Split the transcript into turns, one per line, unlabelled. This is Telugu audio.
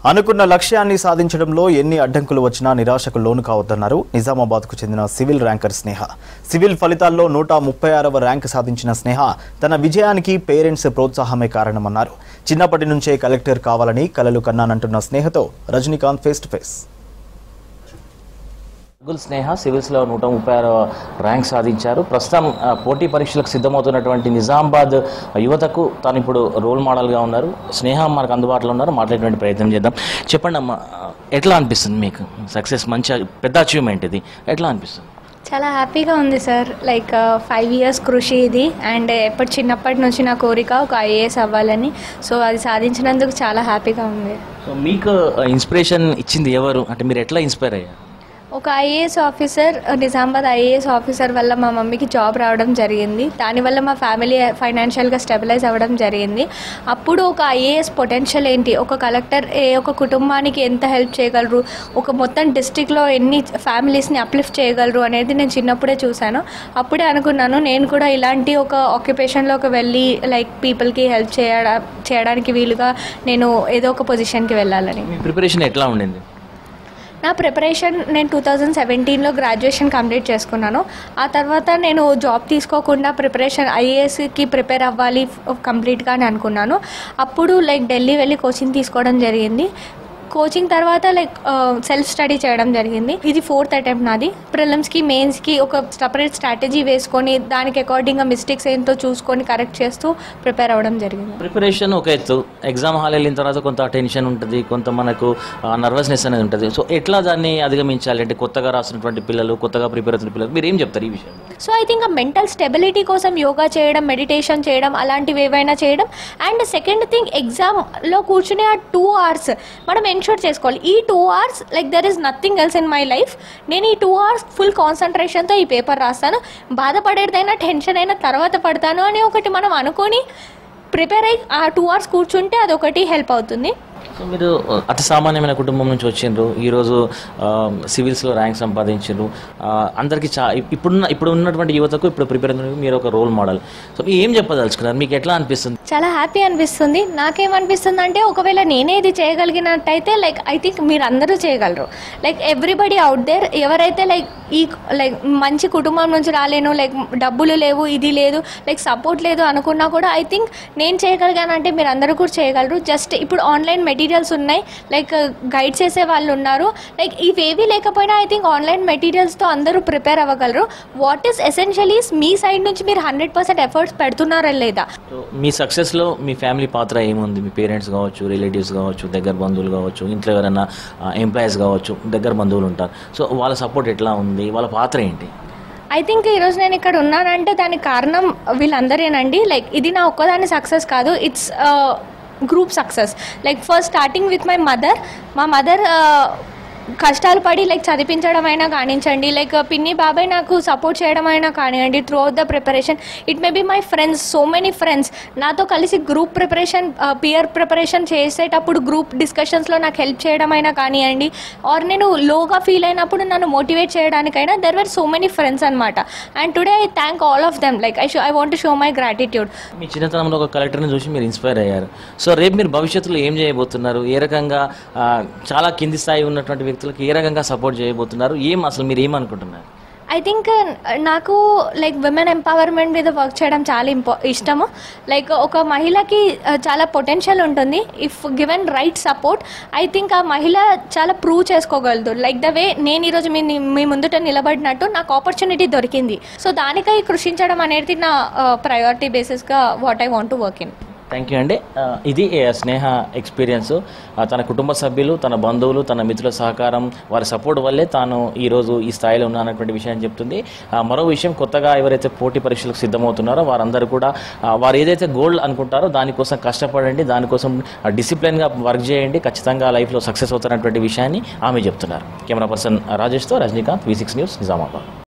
అనుకున్న లక్ష్యాన్ని సాధించడంలో ఎన్ని అడ్డంకులు వచ్చినా నిరాశకు లోను కావద్దన్నారు నిజామాబాద్కు చెందిన సివిల్ ర్యాంకర్ స్నేహ సివిల్ ఫలితాల్లో నూట ముప్పై ఆరవ ర్యాంక్ సాధించిన స్నేహ తన విజయానికి పేరెంట్స్ ప్రోత్సాహమే కారణమన్నారు చిన్నప్పటి నుంచే కలెక్టర్ కావాలని కలలు కన్నానంటున్న స్నేహతో రజనీకాంత్ ఫేస్ టు ఫేస్
గుల్ స్నేహ సివిల్స్లో నూట ముప్పై ఆరు ర్యాంక్ సాధించారు ప్రస్తుతం ఆ, పోటీ పరీక్షలకు సిద్ధమవుతున్నటువంటి నిజామాబాద్ యువతకు తాను ఇప్పుడు రోల్ మోడల్గా ఉన్నారు స్నేహ మనకు అందుబాటులో ఉన్నారు మాట్లాడేటువంటి ప్రయత్నం చేద్దాం చెప్పండి అమ్మా ఎట్లా అనిపిస్తుంది మీకు సక్సెస్ మంచి పెద్ద అచీవ్మెంట్ ఇది ఎట్లా అనిపిస్తుంది
చాలా హ్యాపీగా ఉంది సార్ లైక్ ఫైవ్ ఇయర్స్ కృషి ఇది అండ్ ఎప్పటి చిన్నప్పటి నుంచి నా కోరిక ఒక ఐఏఎస్ అవ్వాలని సో అది సాధించినందుకు చాలా హ్యాపీగా ఉంది
సో మీకు ఇన్స్పిరేషన్ ఇచ్చింది ఎవరు అంటే మీరు ఎట్లా ఇన్స్పైర్ అయ్యారు
ఒక IAS officer Nizamabad IAS officer వల్ల మా మమ్మీకి జాబ్ రావడం జరిగింది దానివల్ల మా ఫ్యామిలీ ఫైనాన్షియల్గా స్టెబిలైజ్ అవ్వడం జరిగింది అప్పుడు ఒక ఐఏఎస్ పొటెన్షియల్ ఏంటి ఒక కలెక్టర్ ఏ ఒక కుటుంబానికి ఎంత హెల్ప్ చేయగలరు ఒక మొత్తం డిస్టిక్లో ఎన్ని ఫ్యామిలీస్ని అప్లిఫ్ట్ చేయగలరు అనేది నేను చిన్నప్పుడే చూశాను అప్పుడే అనుకున్నాను నేను కూడా ఇలాంటి ఒక ఆక్యుపేషన్లోకి వెళ్ళి లైక్ పీపుల్కి హెల్ప్ చేయడా చేయడానికి వీలుగా నేను ఏదో ఒక పొజిషన్కి వెళ్ళాలని
మీ ప్రిపరేషన్ ఎట్లా ఉండింది
నా ప్రిపరేషన్ నేను టూ థౌజండ్ సెవెంటీన్లో గ్రాడ్యుయేషన్ కంప్లీట్ చేసుకున్నాను ఆ తర్వాత నేను జాబ్ తీసుకోకుండా ప్రిపరేషన్ ఐఏఎస్కి ప్రిపేర్ అవ్వాలి కంప్లీట్గా అని అనుకున్నాను అప్పుడు లైక్ ఢిల్లీ వెళ్ళి కోచింగ్ తీసుకోవడం జరిగింది కోచింగ్ తర్వాత లైక్ సెల్ఫ్ స్టడీ చేయడం జరిగింది ఇది ఫోర్త్ అటెంప్ట్ నాది ప్రిలిమ్స్కి మెయిన్స్కి ఒక సపరేట్ స్ట్రాటజీ వేసుకొని దానికి అకార్డింగ్గా మిస్టేక్స్ ఏంటో చూసుకొని కరెక్ట్ చేస్తూ ప్రిపేర్ అవ్వడం జరిగింది
ప్రిపరేషన్ ఒక ఎత్తు ఎగ్జామ్ హాల్ వెళ్ళిన తర్వాత కొంత టెన్షన్ ఉంటుంది కొంత మనకు నర్వస్నెస్ అనేది ఉంటుంది సో ఎట్లా దాన్ని అధిగమించాలి అంటే కొత్తగా రాసినటువంటి పిల్లలు కొత్తగా ప్రిపేర్ అవుతున్న పిల్లలు మీరు ఏం చెప్తారు ఈ విషయం
సో ఐ థింక్ ఆ మెంటల్ స్టెబిలిటీ కోసం యోగా చేయడం మెడిటేషన్ చేయడం అలాంటివి ఏవైనా చేయడం అండ్ సెకండ్ థింగ్ ఎగ్జామ్లో కూర్చునే ఆ టూ అవర్స్ మనం ఎన్షూర్ చేసుకోవాలి ఈ two hours like there is nothing else in my life నేను ఈ టూ అవర్స్ ఫుల్ కాన్సన్ట్రేషన్తో ఈ పేపర్ రాస్తాను బాధపడేదైనా టెన్షన్ అయినా తర్వాత పడతాను అని ఒకటి మనం అనుకొని ప్రిపేర్ అయ్యి ఆ టూ అవర్స్ కూర్చుంటే అదొకటి హెల్ప్ అవుతుంది
సో మీరు ఆ, అతి సామాన్యమైన కుటుంబం నుంచి వచ్చిండ్రు ఈరోజు ఆ, సివిల్స్లో ర్యాంక్ సంపాదించారు అందరికీ చా ఇప్పుడున్న ఇప్పుడు ఉన్నటువంటి యువతకు ఇప్పుడు ప్రిపేర్ అవుతున్న మీరు ఒక రోల్ మోడల్ సో మీరు ఏం చెప్పదలుచుకున్నారు మీకు ఎట్లా అనిపిస్తుంది
చాలా హ్యాపీ అనిపిస్తుంది నాకేమనిపిస్తుంది అంటే ఒకవేళ నేనే ఇది చేయగలిగినట్టయితే లైక్ ఐ థింక్ మీరు అందరూ చేయగలరు లైక్ ఎవ్రీబడి అవుట్ దేర్ ఎవరైతే లైక్ ఈ లైక్ మంచి కుటుంబం నుంచి రాలేను లైక్ డబ్బులు లేవు ఇది లేదు లైక్ సపోర్ట్ లేదు అనుకున్నా కూడా ఐ థింక్ నేను చేయగలిగానంటే మీరు అందరూ కూడా చేయగలరు జస్ట్ ఇప్పుడు ఆన్లైన్ మెటీరియల్స్ ఉన్నాయి లైక్ గైడ్ చేసే వాళ్ళు ఉన్నారు లైక్ ఇవేవి లేకపోయినా ఐ థింక్ ఆన్లైన్ మెటీరియల్స్తో అందరూ ప్రిపేర్ అవ్వగలరు వాట్ ఈస్ ఎసెన్షియలీ మీ సైడ్ నుంచి మీరు హండ్రెడ్ పర్సెంట్ ఎఫర్ట్స్ పెడుతున్నారా లేదా
సో మీ సక్సెస్లో మీ ఫ్యామిలీ పాత్ర ఏముంది మీ పేరెంట్స్ కావచ్చు రిలేటివ్స్ కావచ్చు దగ్గర బంధువులు కావచ్చు ఇంట్లో ఎవరైనా ఎంప్లాయీస్ కావచ్చు దగ్గర బంధువులు ఉంటారు సో వాళ్ళ సపోర్ట్ ఎట్లా ఉంది వాళ్ళ పాత్ర ఏంటి
ఐ థింక్ ఈరోజు నేను ఇక్కడ ఉన్నానంటే దానికి కారణం వీళ్ళందరేనండి లైక్ ఇది నా ఒక్కదాని సక్సెస్ కాదు it's group success like first starting with my mother మా మదర్ కష్టాలు పడి లైక్ చదివించడం అయినా కానించండి లైక్ పిన్ని బాబాయ్ నాకు సపోర్ట్ చేయడం అయినా కానివ్వండి throughout the preparation it may be my friends so many friends నాతో కలిసి గ్రూప్ ప్రిపరేషన్ పియర్ ప్రిపరేషన్ చేసేటప్పుడు గ్రూప్ డిస్కషన్స్లో నాకు హెల్ప్ చేయడం అయినా కానివ్వండి ఆర్ నేను లోగా ఫీల్ అయినప్పుడు నన్ను మోటివేట్ చేయడానికైనా there were so many friends అనమాట and today I thank all of them like I show I want show my gratitude
మీ చిన్నతనంలో ఒక కలెక్టర్ని చూసి మీరు ఇన్స్పైర్ అయ్యారు సో రేపు మీరు భవిష్యత్తులో ఏం చేయబోతున్నారు ఏ రకంగా ఆ, చాలా కింది స్థాయి ఉన్నటువంటి వ్యక్తులకు ఏ రకంగా సపోర్ట్ చేయబోతున్నారు ఏం అసలు మీరు ఏమనుకుంటున్నారు
ఐ థింక్ నాకు లైక్ విమెన్ ఎంపవర్మెంట్ మీద వర్క్ చేయడం చాలా ఇంపా ఇష్టము లైక్ ఒక మహిళకి uh, చాలా పొటెన్షియల్ ఉంటుంది if given right support I think ఆ మహిళ చాలా ప్రూవ్ చేసుకోగలదు లైక్ ద వే నేను ఈరోజు మీ మీ ముందుట నిలబడినట్టు నాకు ఆపర్చునిటీ దొరికింది సో దానికై కృషించడం అనేది నా ప్రయారిటీ బేసిస్గా what I want to work in
thank you అండి ఆ, ఇది ఏ, స్నేహ ఎక్స్పీరియన్స్ ఆ, తన కుటుంబ సభ్యులు తన బంధువులు తన మిత్రుల సహకారం వారి సపోర్ట్ వల్లే తాను ఈరోజు ఈ స్థాయిలో ఉన్నానటువంటి విషయాన్ని చెప్తుంది ఆ, మరో విషయం కొత్తగా ఎవరైతే పోటీ పరీక్షలకు సిద్ధమవుతున్నారో వారందరూ కూడా ఆ, వారు ఏదైతే గోల్ అనుకుంటారో దానికోసం కష్టపడండి దానికోసం డిసిప్లిన్గా వర్క్ చేయండి ఖచ్చితంగా లైఫ్లో సక్సెస్ అవుతున్నటువంటి విషయాన్ని ఆమె చెప్తున్నారు కెమెరా పర్సన్ రాజేష్తో Rajinikanth V six news Nizamabad